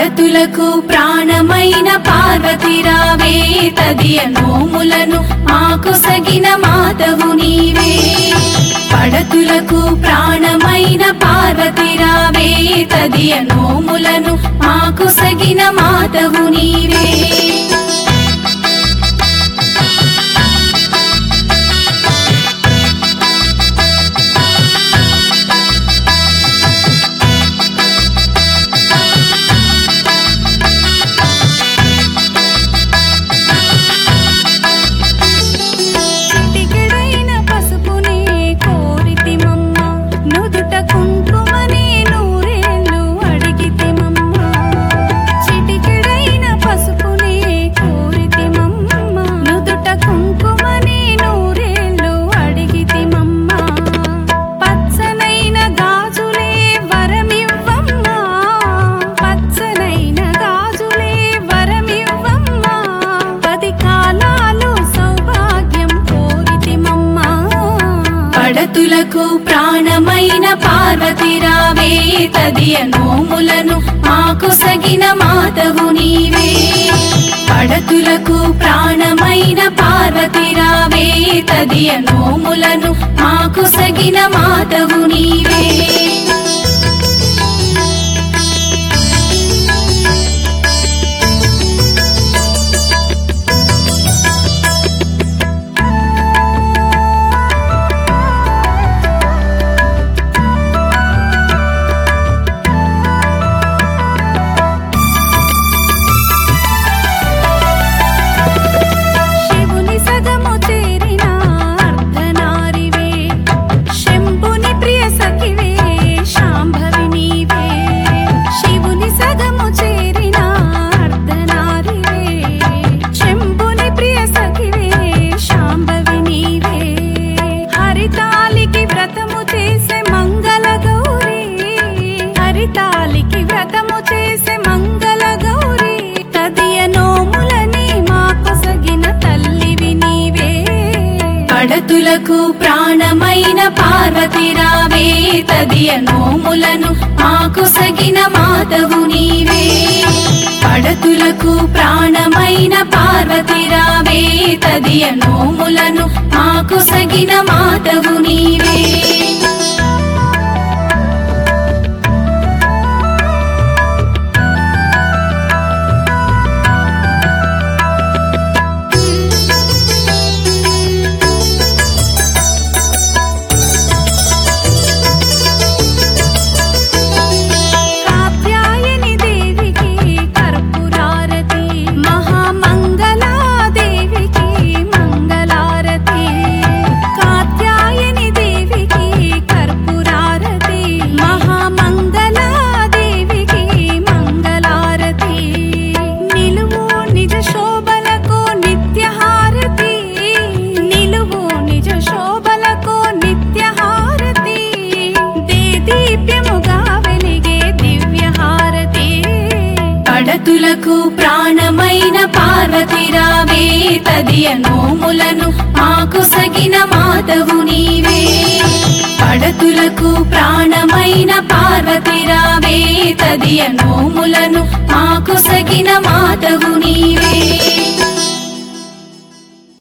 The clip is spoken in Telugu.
పడతులకు ప్రాణమైన పార్వతిరావే తదియ నోములను మాకు సగిన మాతవు నీవే పడతులకు ప్రాణమైన పార్వతిరావే తదియ నోములను మాకు సగిన మాతవు నీవే చిటికెడైన పసుపుని కోరితిమమ్మ నుదుట కుంకుమని నూరేళ్ళు అడిగితిమమ్మ చిటికెడైన పసుపుని కోరితిమమ్మ నుదుట కుంకుమని నూరేళ్ళు అడిగితిమమ్మ పచ్చనైన గాజులే వరమివ్వమ్మ పచ్చనైన గాజులే వరమివ్వమ్మ పది కాలాలు సౌభాగ్యం కోరితిమమ్మ పడతులకు ప్రాణమైన పార్వతిరావే తదియ నోములను మాకు సగిన మాతవు నీవే పడతులకు ప్రాణమైన పార్వతిరావే తదియ నోములను మాకు సగిన మాతవు నీవే శివుని సగము చేరిన అర్ధనారివే శంభుని ప్రియ సఖివే శాంభవి నీవే శివుని సగము చేరిన అర్ధనారివే శంభుని ప్రియ సఖివే శాంభవి నీవే హరితాలికి వ్రతము చేసే మంగళ గౌరీ హరితాలికి వ్రతము చేసే మంగళ గౌరీ తదియ నోములని మాకు సగిన తల్లివి నీవే పడతులకు ప్రాణమైన పార్వతిరావే తదియ నోములను మాకు సగిన మాతవు నీవే పడతులకు ప్రాణమైన పార్వతిరావే తదియ నోములను మాకు సగిన మాతవు నీవే కాత్యాయని దేవికి కర్పూరారతి మహామంగళా దేవికి మంగళారతి కాత్యాయని దేవికి కర్పూరారతి మహామంగళా దేవికి మంగళారతి నిలువు నిజ శోభలకు నిత్యహారతి నిలువు నిజ శోభలకు నిత్యహారతి దే దీప్యముగా వెలిగే దివ్యహారతి పడతులకు ప్రాణమైన పార్వతిరావే తదియ నోములను మాకు సగిన మాతవు నీవే పడతులకు ప్రాణమైన పార్వతిరావే తదియ నోములను మాకు సగిన మాతవు నీవే